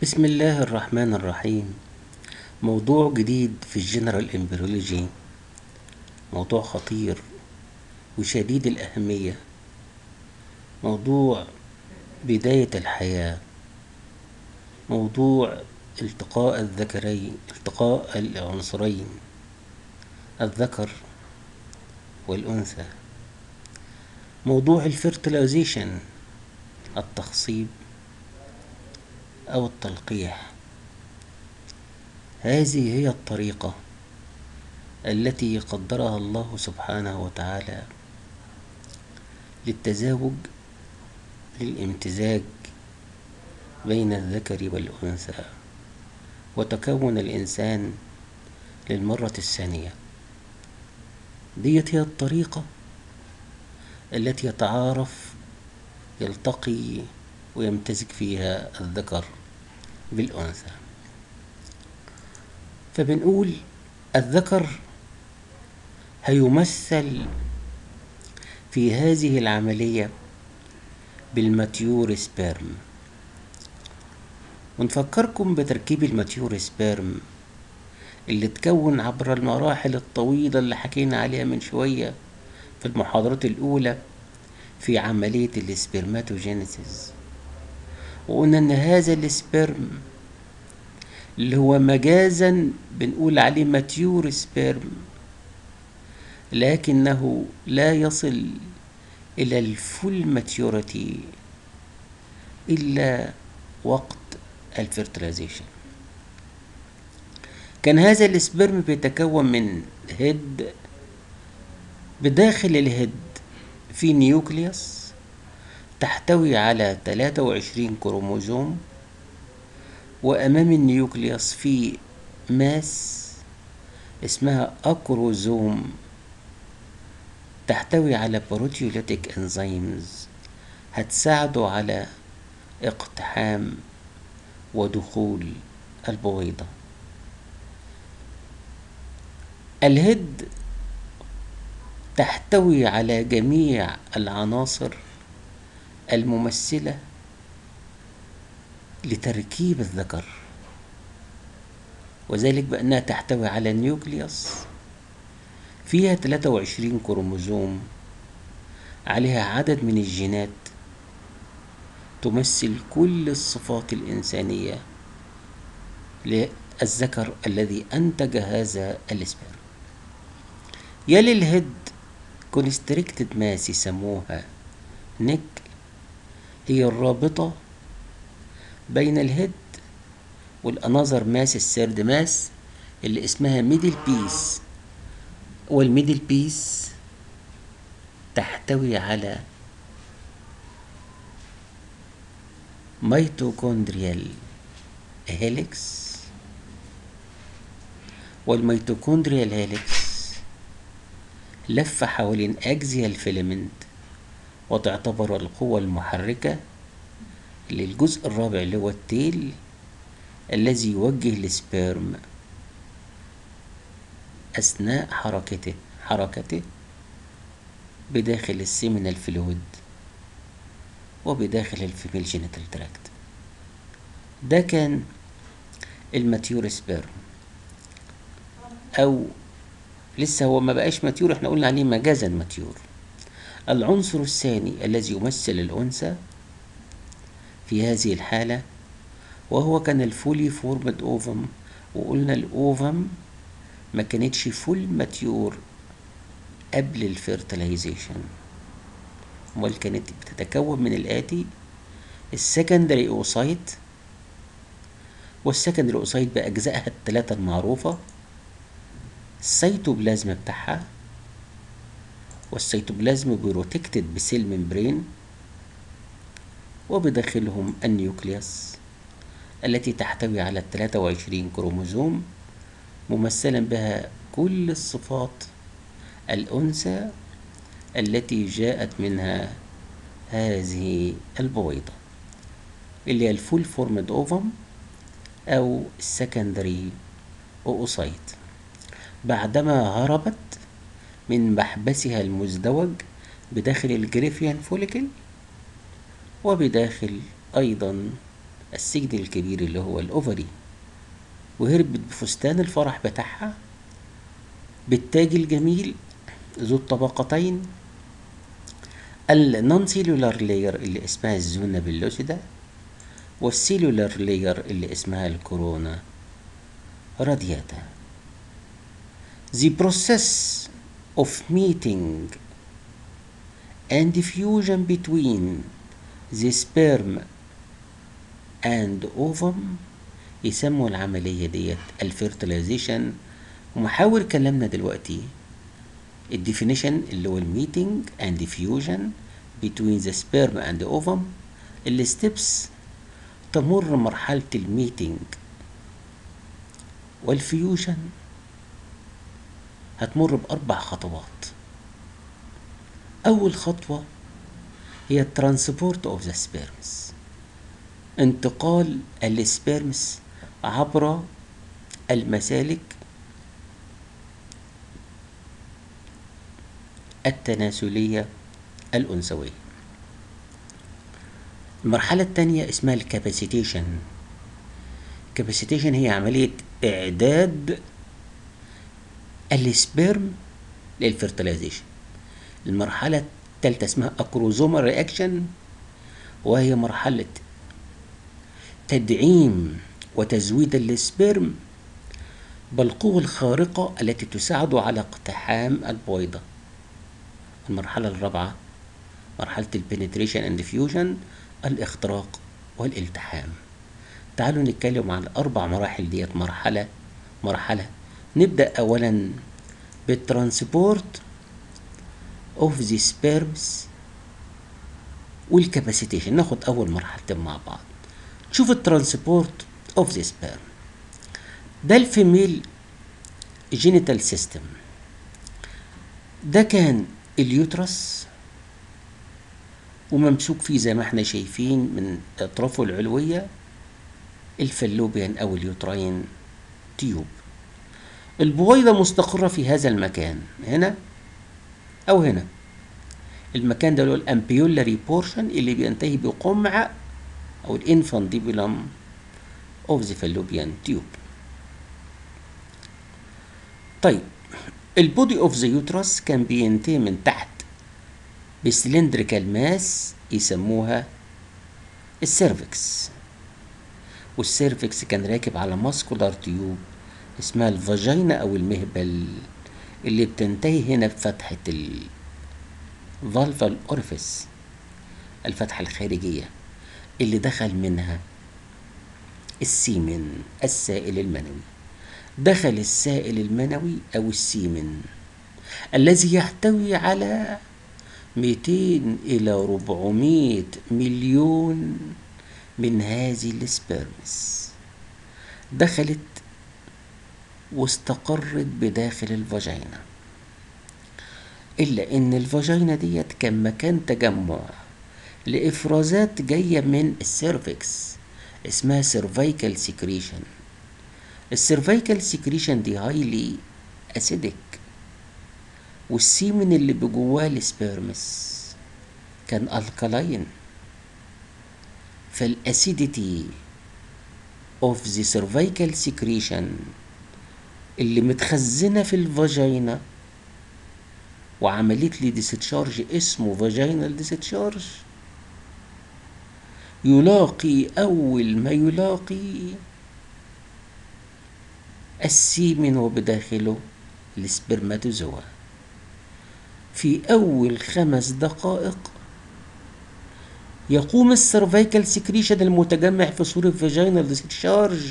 بسم الله الرحمن الرحيم موضوع جديد في الجنرال امبريولوجي موضوع خطير وشديد الأهمية موضوع بداية الحياة موضوع التقاء الذكرين التقاء العنصرين الذكر والأنثى موضوع الفيرتلايزيشن التخصيب أو التلقيح هذه هي الطريقة التي قدرها الله سبحانه وتعالى للتزاوج للامتزاج بين الذكر والأنثى وتكون الإنسان للمرة الثانية ديت هي الطريقة التي يتعارف يلتقي ويمتزج فيها الذكر بالأنثى فبنقول الذكر هيمثل في هذه العملية بالماتيور سبيرم ونفكركم بتركيب الماتيور سبيرم اللي تكون عبر المراحل الطويلة اللي حكينا عليها من شوية في المحاضرات الأولى في عملية السبرماتوجينيسيس وقلنا ان هذا السبرم اللي هو مجازا بنقول عليه ماتيور سبرم لكنه لا يصل الى الفول ماتيوريتي الا وقت الفيرتلايزيشن كان هذا السبرم بيتكون من هيد بداخل الهيد في نيوكليوس تحتوي على 23 كروموزوم وأمام النيوكليوس في ماس اسمها أكروزوم تحتوي على بروتيوليتيك انزيمز هتساعده على اقتحام ودخول البويضة الهد تحتوي على جميع العناصر الممثلة لتركيب الذكر وذلك بأنها تحتوي على النيوكليوس فيها 23 كروموزوم عليها عدد من الجينات تمثل كل الصفات الإنسانية للذكر الذي أنتج هذا السبرم يلي الهيد كونستريكتد ماس يسموها نك هي الرابطة بين الهيد والأنظر ماس السرد ماس اللي اسمها ميدل بيس والميدل بيس تحتوي على ميتوكوندريال هيليكس والميتوكوندريال هيليكس لفة حوالين أجزيال فيلمنت وتعتبر القوة المحركة للجزء الرابع اللي هو التيل الذي يوجه السبيرم أثناء حركته حركته بداخل السيمينال فلويد وبداخل الفيميل جينيتال تراكت ده كان الماتيور سبيرم او لسه هو ما بقاش ماتيور احنا قلنا عليه مجازا ماتيور العنصر الثاني الذي يمثل الأنثى في هذه الحالة وهو كان الفولي فورمد أوفم وقلنا الأوفم ما كانتش فول ماتيور قبل الفيرتلايزيشن امال كانت بتتكون من الآتي السكندري أوسايت والسكندري أوسايت بأجزائها الثلاثة المعروفة السيتوبلازم بتاعها والسيتوبلازم بروتكتد بسيل ممبرين وبداخلهم النيوكليوس التي تحتوي على 23 كروموزوم ممثلا بها كل الصفات الأنثى التي جاءت منها هذه البويضة اللي هي الفول فورمد اوفم أو السكندري أوسايت بعدما هربت من محبسها المزدوج بداخل الجريفيان فوليكل وبداخل أيضا السجن الكبير اللي هو الأوفري وهربت بفستان الفرح بتاعها بالتاج الجميل ذو الطبقتين النون سيلولار لاير اللي اسمها الزونة باللوسيدا والسيلولار لاير اللي اسمها الكورونا رادياتا The process of meeting and diffusion between the sperm and ovum يسموا العملية ديت الفيرتلايزيشن ومحاور كلامنا دلوقتي الديفينيشن اللي هو الميتنج and diffusion between the sperm and the ovum الستبس تمر مرحلة الميتنج والفيوجن هتمر بأربع خطوات أول خطوة هي الترانسبورت اوف ذا سبيرمز انتقال السبيرمز عبر المسالك التناسلية الأنثوية المرحلة الثانية اسمها الكاباسيتيشن الكاباسيتيشن هي عملية إعداد السبيرم للفرتلايزيشن المرحلة الثالثة اسمها أكروزومال رياكشن وهي مرحلة تدعيم وتزويد السبيرم بالقوة الخارقة التي تساعد على اقتحام البويضة المرحلة الرابعة مرحلة البنتريشن اند فيوجن الاختراق والالتحام تعالوا نتكلم عن الأربع مراحل ديت مرحلة مرحلة نبدأ أولا بالترانسبورت اوف ذا سبيرمز والكاباسيتيشن ناخد أول مرحلتين مع بعض شوف الترانسبورت اوف ذا سبيرم ده الفيميل جينيتال سيستم ده كان اليوترس وممسوك فيه زي ما احنا شايفين من اطرافه العلويه الفلوبيان او اليوتراين تيوب البويضة مستقرة في هذا المكان هنا أو هنا المكان ده اللي هو الأمبيولاري بورشن اللي بينتهي بقمع أو الإنفانديبولم أوف ذا فالوبيان تيوب طيب البودي اوف ذا يوترس كان بينتهي من تحت بسلندريكال ماس يسموها السيرفكس والسيرفكس كان راكب على ماسكولار تيوب اسمها الفاجينا او المهبل اللي بتنتهي هنا بفتحة الفالفال اوريفيس الفتحة الخارجية اللي دخل منها السيمن السائل المنوي دخل السائل المنوي او السيمن الذي يحتوي على 200 إلى 400 مليون من هذه السبيرمز دخلت واستقرت بداخل الفاجينا إلا إن الفاجينا ديت كان مكان تجمع لإفرازات جاية من السيرفكس اسمها سيرفيكال سيكريشن السيرفيكال سيكريشن دي هايلي أسيدك والسيمن اللي بجواه السبيرمس كان الكالاين فالاسيديتي اوف ذا سيرفيكال سكريشن اللي متخزنه في الفاجينا وعملت لي ديستشارج اسمه فاجينال ديستشارج يلاقي اول ما يلاقي السيمن وبداخله السبرماتوزوا في أول خمس دقائق يقوم السيرفيكال سكريشن المتجمع في صورة فيجينال ديسشارج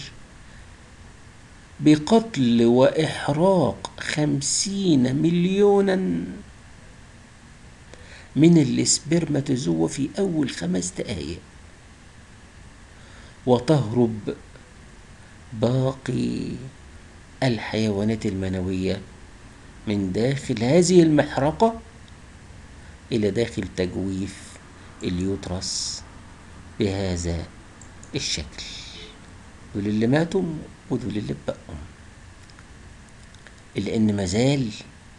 بقتل وإحراق خمسين مليونا من السبرماتوزوا في أول خمس دقائق وتهرب باقي الحيوانات المنويه من داخل هذه المحرقة إلى داخل تجويف اليوترس بهذا الشكل دول اللي ماتوا ودول اللي بقوا لأن مازال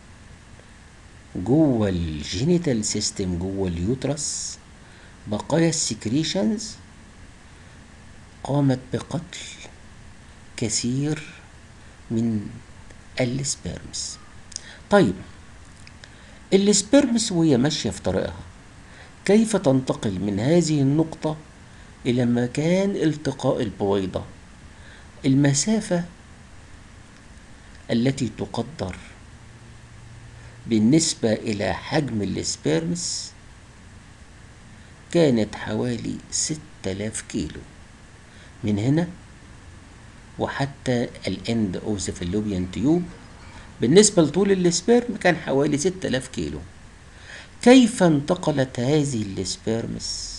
جوه الجينيتال سيستم جوه اليوترس بقايا السكريشنز قامت بقتل كثير من السبيرمز طيب السبيرمز وهي ماشية في طريقها كيف تنتقل من هذه النقطة إلى مكان التقاء البويضة المسافة التي تقدر بالنسبة إلى حجم السبيرمز كانت حوالي ستة آلاف كيلو من هنا وحتى الاند اوف ذا فالوبيان تيوب بالنسبة لطول السبيرم كان حوالي ستة آلاف كيلو كيف انتقلت هذه السبيرمز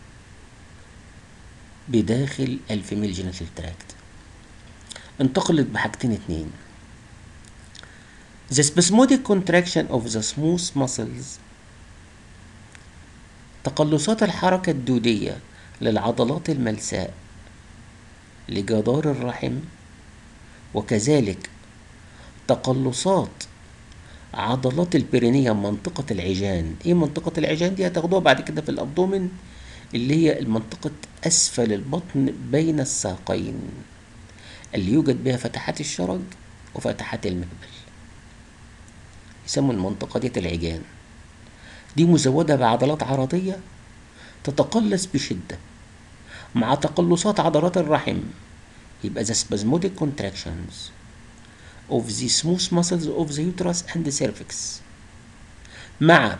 بداخل الفيميل جينيتال تراكت انتقلت بحاجتين اتنين The spasmodic contraction of the smooth muscles تقلصات الحركة الدودية للعضلات الملساء لجدار الرحم وكذلك تقلصات عضلات البرينية منطقة العجان ايه منطقة العجان دي هتاخدوها بعد كده في الابدومن اللي هي المنطقة اسفل البطن بين الساقين اللي يوجد بها فتحات الشرج وفتحات المهبل يسموا المنطقة دي العجان دي مزودة بعضلات عرضية تتقلص بشدة مع تقلصات عضلات الرحم يبقى the spasmodic contractions of the smooth muscles of the uterus and the cervix مع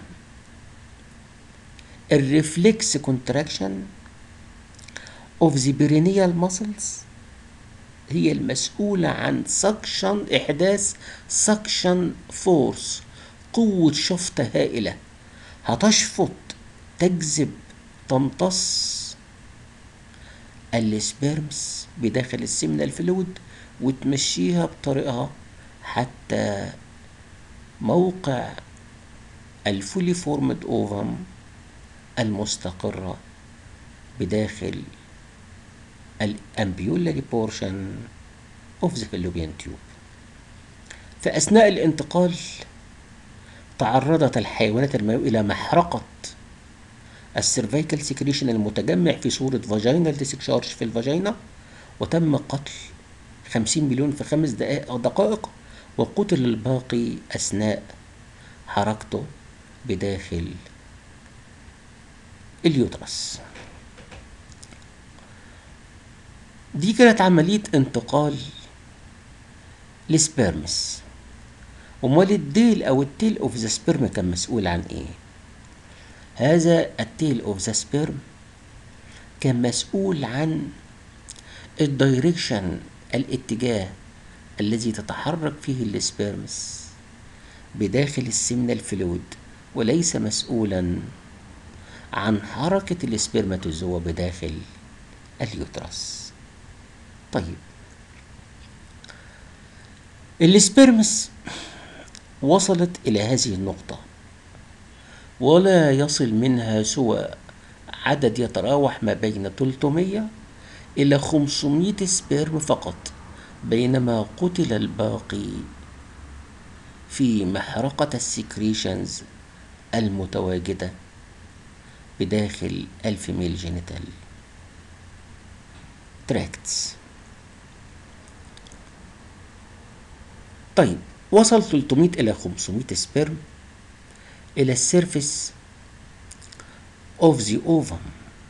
الريفلكس contraction of the perineal muscles هي المسؤولة عن suction إحداث suction force قوة شفط هائلة هتشفط تجذب تمتص السبيرمز بداخل السمنة فلويد وتمشيها بطريقها حتى موقع الفولي فورمد اوفم المستقرة بداخل الامبيولاري بورشن اوف ذا فالوبيان تيوب فأثناء الانتقال تعرضت الحيوانات المنوية إلى محرقة السيرفيكال سكريشن المتجمع في صورة فاجينال ديسكشارج في الفاجينا وتم قتل 50 مليون في خمس دقائق دقائق وقتل الباقي أثناء حركته بداخل اليوترس دي كانت عملية انتقال لسبيرمس امال الديل او التيل اوف ذا سبيرم كان مسؤول عن ايه هذا التيل اوف ذا سبيرم كان مسؤول عن الدايركشن الاتجاه الذي تتحرك فيه السبيرمز بداخل السمنة الفلويد وليس مسؤولا عن حركة السبرماتوزوا بداخل اليوترس طيب السبرمس وصلت إلى هذه النقطة ولا يصل منها سوى عدد يتراوح ما بين 300 إلى 500 سبيرم فقط بينما قتل الباقي في محرقة السكريشنز المتواجدة بداخل الفيميل جينيتال تراكتس طيب وصل 300 إلى 500 سبيرم إلى السيرفيس اوف ذا اوفم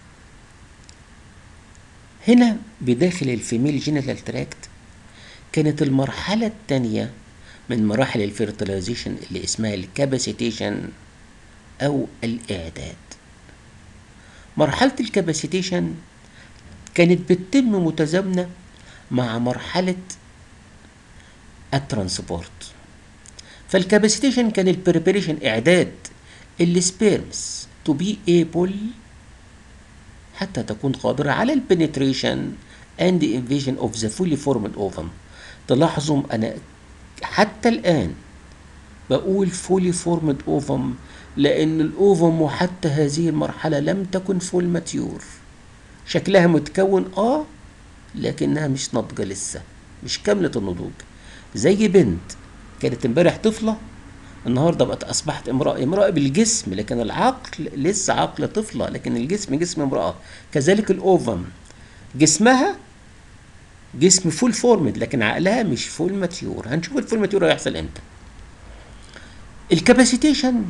هنا بداخل الفيميل جينيتال تراكت كانت المرحلة الثانية من مراحل الفيرتلايزيشن اللي اسمها الكاباسيتيشن أو الإعداد مرحلة الكاباسيتيشن كانت بتتم متزامنة مع مرحلة الترانسبورت فالكاباسيتيشن كان البريبريشن إعداد السبيرمز to be able حتى تكون قادرة على البنتريشن and the invasion of the fully formed ovum تلاحظوا أنا حتى الآن بقول fully formed ovum لأن الأوفم وحتى هذه المرحلة لم تكن فول ماتيور شكلها متكون آه لكنها مش ناضجة لسه مش كاملة النضوج زي بنت كانت امبارح طفلة النهارده بقت اصبحت امراه امراه بالجسم لكن العقل لسه عقل طفله لكن الجسم جسم امراه كذلك الاوفم جسمها جسم فول فورمد لكن عقلها مش فول ماتيور هنشوف الفول ماتيور هيحصل امتى الكاباسيتيشن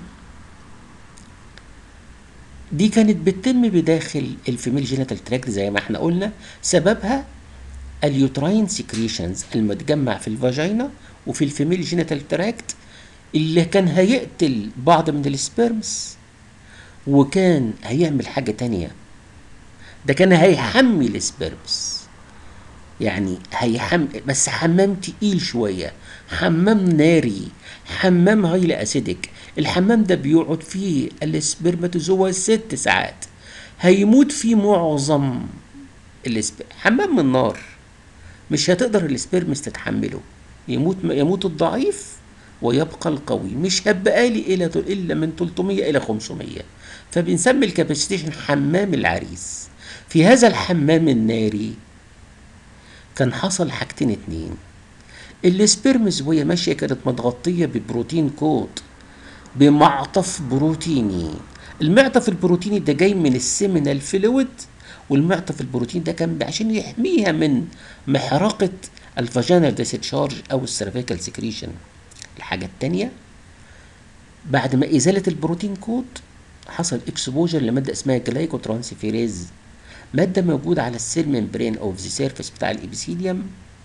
دي كانت بتتم بداخل الفيميل جينيتال تراكت زي ما احنا قلنا سببها اليوتراين سكريشنز المتجمع في الفاجينا وفي الفيميل جينيتال تراكت اللي كان هيقتل بعض من السبيرمز وكان هيعمل حاجة تانية ده كان هيحمي السبيرمز يعني هيحم بس حمام تقيل شوية حمام ناري حمام هايلي اسيدك الحمام ده بيقعد فيه السبرماتوزوا ست ساعات هيموت فيه معظم السب... حمام من نار مش هتقدر السبرمس تتحمله يموت يموت الضعيف ويبقى القوي مش هبقى لي إلا إلا من 300 إلى 500 فبنسمي الكاباسيتيشن حمام العريس في هذا الحمام الناري كان حصل حاجتين اتنين السبرمز وهي ماشيه كانت متغطيه ببروتين كوت بمعطف بروتيني المعطف البروتيني ده جاي من السيمينال فلويد والمعطف البروتين ده كان عشان يحميها من محرقه الفاجينال ديستشارج او السيرفيكال سكريشن الحاجه التانيه بعد ما ازاله البروتين كود حصل اكسبوجر لماده اسمها جلايكوترانسفيريز ماده موجوده على السيل ممبرين اوف ذا سيرفيس بتاع الابيثيليوم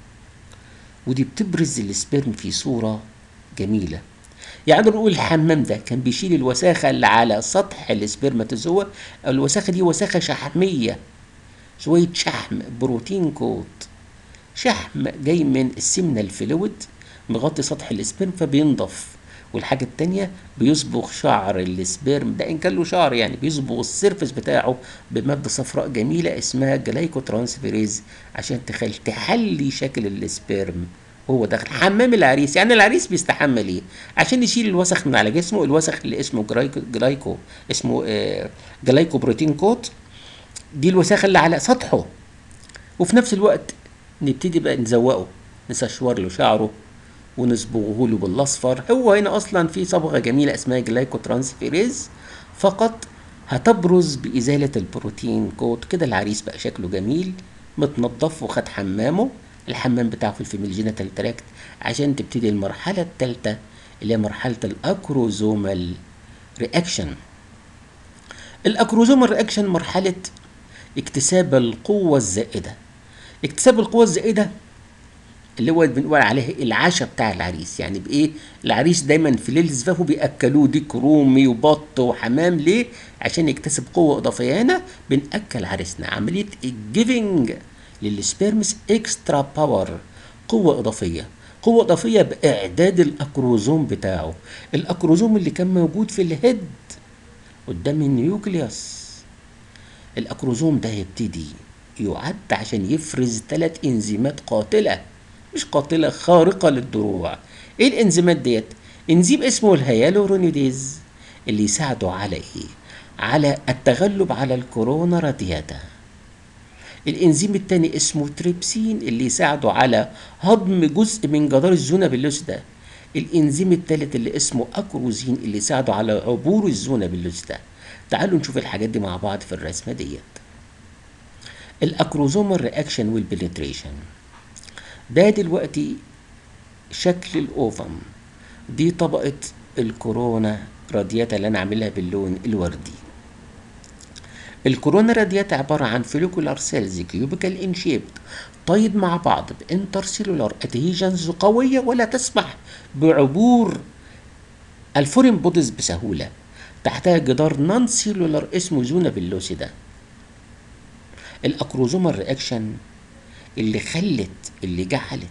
ودي بتبرز السبرم في صوره جميله يعني نقول الحمام ده كان بيشيل الوساخه اللي على سطح السبرماتوزوا او الوساخه دي وساخه شحميه شويه شحم بروتين كوت شحم جاي من السمنه الفلويد مغطي سطح السبرم فبينضف والحاجة التانية بيصبغ شعر السبيرم ده إن كان له شعر يعني بيصبغ السيرفس بتاعه بمادة صفراء جميلة اسمها جلايكو ترانسفيريز عشان تخلي تحلي شكل السبيرم وهو داخل حمام العريس يعني العريس بيستحمى ليه عشان يشيل الوسخ من على جسمه الوسخ اللي اسمه جلايكو, جلايكو اسمه آه جلايكو بروتين كوت دي الوساخة اللي على سطحه وفي نفس الوقت نبتدي بقى نزوقه نسشور له شعره ونصبغه له بالاصفر هو هنا اصلا في صبغه جميله اسمها جلايكو ترانسفيريز فقط هتبرز بازاله البروتين كود كده العريس بقى شكله جميل متنضف وخد حمامه الحمام بتاعه في الفيميل جينيتال تراكت عشان تبتدي المرحله الثالثه اللي هي مرحله الاكروزومال رياكشن الاكروزومال رياكشن مرحله اكتساب القوه الزائده اكتساب القوه الزائده اللي هو بنقول عليه العشاء بتاع العريس يعني بايه العريس دايما في ليله زفافه بياكلوه ديك رومي وبط وحمام ليه عشان يكتسب قوه اضافيه هنا بناكل عريسنا عمليه الجيفنج للسبيرمز اكسترا باور قوه اضافيه قوة إضافية بإعداد الأكروزوم بتاعه الأكروزوم اللي كان موجود في الهيد قدام النيوكليوس الأكروزوم ده يبتدي يعد عشان يفرز ثلاث إنزيمات قاتلة مش قاتله خارقه للدروع ايه الانزيمات ديت انزيم اسمه الهيالورونيديز اللي يساعده على ايه على التغلب على الكورونا رادياتا الانزيم التاني اسمه تريبسين اللي يساعده على هضم جزء من جدار الزونه باللوسدا الانزيم التالت اللي اسمه اكروزين اللي يساعده على عبور الزونه باللوسدا تعالوا نشوف الحاجات دي مع بعض في الرسمه ديت الاكروزومال رياكشن والبنتريشن ده دلوقتي شكل الاوفم دي طبقة الكورونا رادياتا اللي انا عاملها باللون الوردي الكورونا رادياتا عبارة عن فوليكولار سيلز كيوبيكال انشيبد طيب مع بعض بانترسيلولار ادهيجنز قوية ولا تسمح بعبور الفورين بوديز بسهولة تحتها جدار نون سيلولار اسمه زونا باللوسيدا الاكروزومال رياكشن اللي خلت اللي جعلت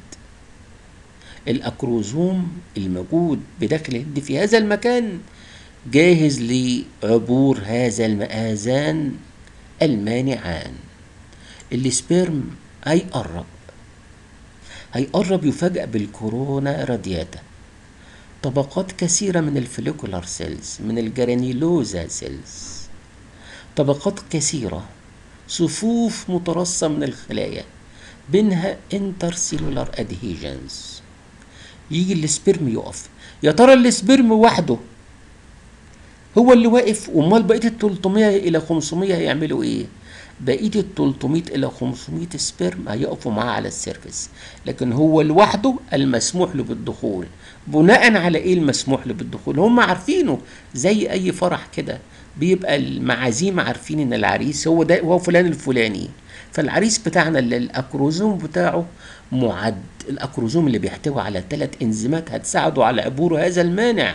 الأكروزوم الموجود بداخل الهد في هذا المكان جاهز لعبور هذا المآذان المانعان السبيرم هيقرب هيقرب يفاجأ بالكورونا رادياتا طبقات كثيرة من الفوليكولار سيلز من الجرانيلوزا سيلز طبقات كثيرة صفوف مترصة من الخلايا بينها انترسيلولار ادهيجنز يجي السبرم يقف يا ترى السبرم وحده هو اللي واقف امال بقيه ال 300 الى 500 هيعملوا ايه بقيه ال 300 الى 500 سبرم هيقفوا معاه على السيرفس لكن هو لوحده المسموح له بالدخول بناء على ايه المسموح له بالدخول هم عارفينه زي اي فرح كده بيبقى المعازيم عارفين ان العريس هو ده هو فلان الفلاني فالعريس بتاعنا اللي الاكروزوم بتاعه معد الاكروزوم اللي بيحتوي على ثلاث انزيمات هتساعده على عبور هذا المانع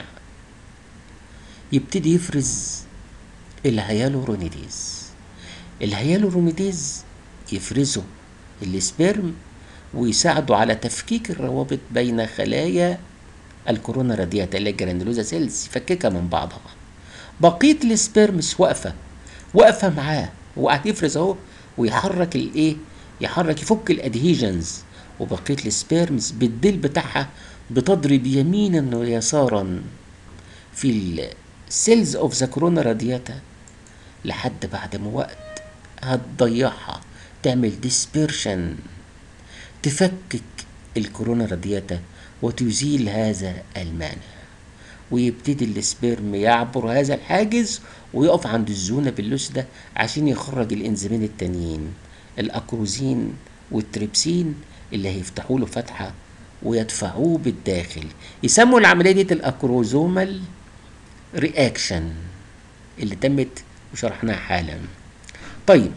يبتدي يفرز الهيالورونيديز الهيالورونيديز يفرزوا السبرم ويساعدوا على تفكيك الروابط بين خلايا الكورونا رادياتا اللي جرانيولوزا سيلز يفككها من بعضها بقيه السبرمس واقفه واقفه معاه هو قاعد يفرز اهو ويحرك الايه يحرك يفك الادهيجنز وبقيه السبيرمز بالديل بتاعها بتضرب يمينا ويسارا في السيلز اوف ذا كورونا رادياتا لحد بعد ما وقت هتضيعها تعمل ديسبيرشن تفكك الكورونا رادياتا وتزيل هذا المانع ويبتدي السبيرم يعبر هذا الحاجز ويقف عند الزونة باللوسدة عشان يخرج الانزيمين التانيين الاكروزين والتريبسين اللي هيفتحوا له فتحة ويدفعوه بالداخل يسموا العملية دي الاكروزومال رياكشن اللي تمت وشرحناها حالا طيب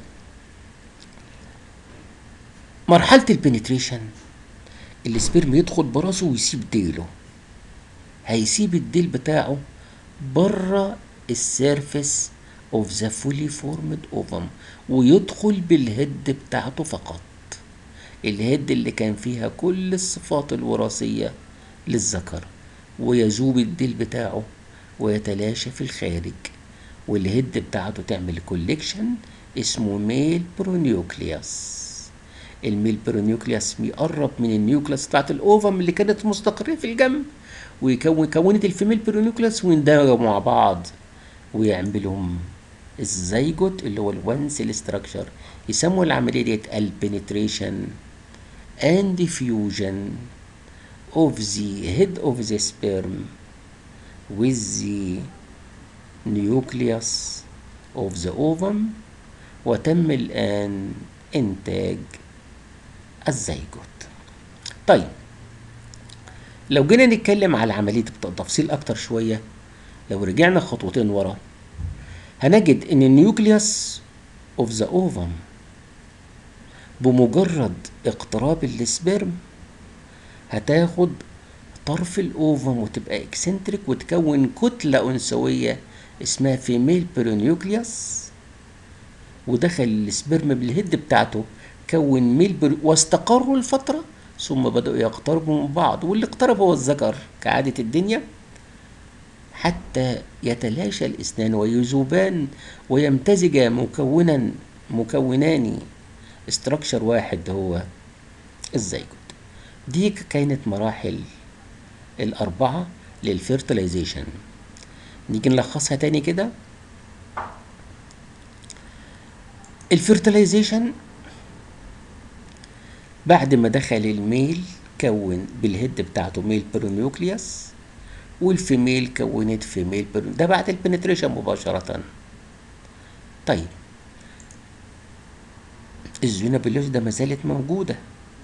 مرحلة البنتريشن السبرم يدخل براسه ويسيب ديله هيسيب الديل بتاعه بره السيرفس اوف ذا فولي فورمد اوفم ويدخل بالهيد بتاعته فقط الهيد اللي كان فيها كل الصفات الوراثية للذكر ويذوب الديل بتاعه ويتلاشى في الخارج والهيد بتاعته تعمل كوليكشن اسمه ميل برونيوكليوس الميل برونيوكليوس بيقرب من النيوكليوس بتاعت الاوفم اللي كانت مستقرة في الجنب ويكون كونت الفيميل برونيوكليوس ويندمجوا مع بعض ويعملهم الزيجوت اللي هو الوان سيل ستراكشر يسموا العمليه ديت البنتريشن and diffusion of the head of the sperm with the nucleus of the ovum وتم الآن إنتاج الزيجوت طيب لو جينا نتكلم على عملية بتفصيل أكتر شوية لو رجعنا خطوتين ورا هنجد إن النيوكليوس اوف ذا اوفم بمجرد اقتراب السبرم هتاخد طرف الاوفم وتبقى اكسنتريك وتكون كتلة انثوية اسمها فيميل برونيوكليوس ودخل السبرم بالهيد بتاعته كون ميل بر... واستقروا لفترة ثم بدأوا يقتربوا من بعض واللي اقترب هو الذكر كعادة الدنيا حتى يتلاشى الاثنان ويذوبان ويمتزجا مكونا مكونان استراكشر واحد هو الزيجوت دي كانت مراحل الأربعة للفيرتلايزيشن نيجي نلخصها تاني كده الفيرتلايزيشن بعد ما دخل الميل كون بالهيد بتاعته ميل برونيوكليوس والفيميل كونت فيميل برون ده بعد البنتريشن مباشرة طيب الزينة باللوز ده ما زالت موجودة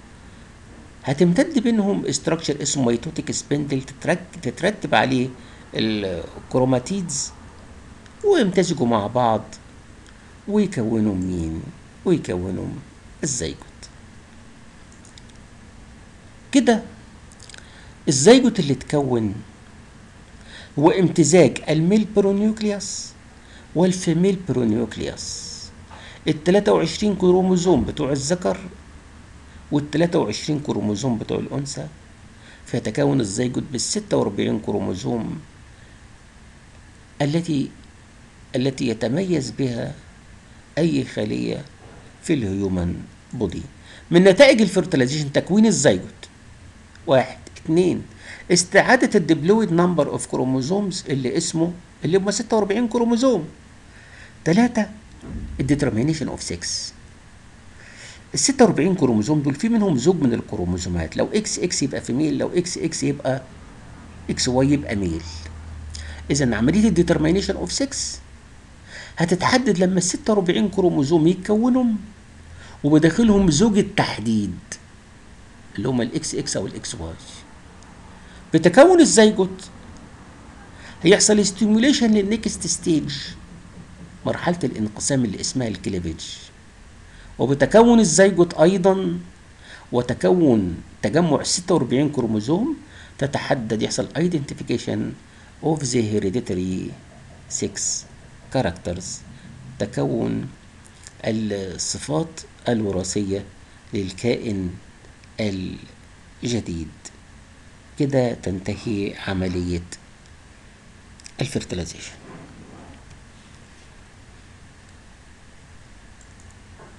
هتمتد بينهم استراكشر اسمه ميتوتيك سبندل تترتب عليه الكروماتيدز ويمتزجوا مع بعض ويكونوا مين ويكونوا الزيجوت كده الزيجوت اللي اتكون هو امتزاج الميل برونيوكليوس والفيميل برونيوكليوس ال 23 كروموزوم بتوع الذكر وال 23 كروموزوم بتوع الأنثى فيتكون الزيجوت بال 46 كروموزوم التي التي يتميز بها أي خلية في الهيومن بودي من نتائج الفرتلايزيشن تكوين الزيجوت واحد اتنين استعادة الدبلويد نمبر اوف كروموزومز اللي اسمه اللي هم 46 كروموزوم تلاتة الديترمينيشن اوف 6 ال 46 كروموزوم دول في منهم زوج من الكروموزومات لو اكس اكس يبقى فيميل لو اكس اكس يبقى اكس واي يبقى ميل اذا عمليه الديترمينيشن اوف 6 هتتحدد لما ال 46 كروموزوم يتكونوا وبداخلهم زوج التحديد اللي هما الاكس اكس او الاكس واي بتكون الزيجوت هيحصل ستيموليشن للنكست ستيج مرحلة الانقسام اللي اسمها الكليفج وبتكون الزيجوت ايضا وتكون تجمع 46 كروموزوم تتحدد يحصل identification of the hereditary 6 characters تكون الصفات الوراثية للكائن الجديد كده تنتهي عملية الفرتلايزيشن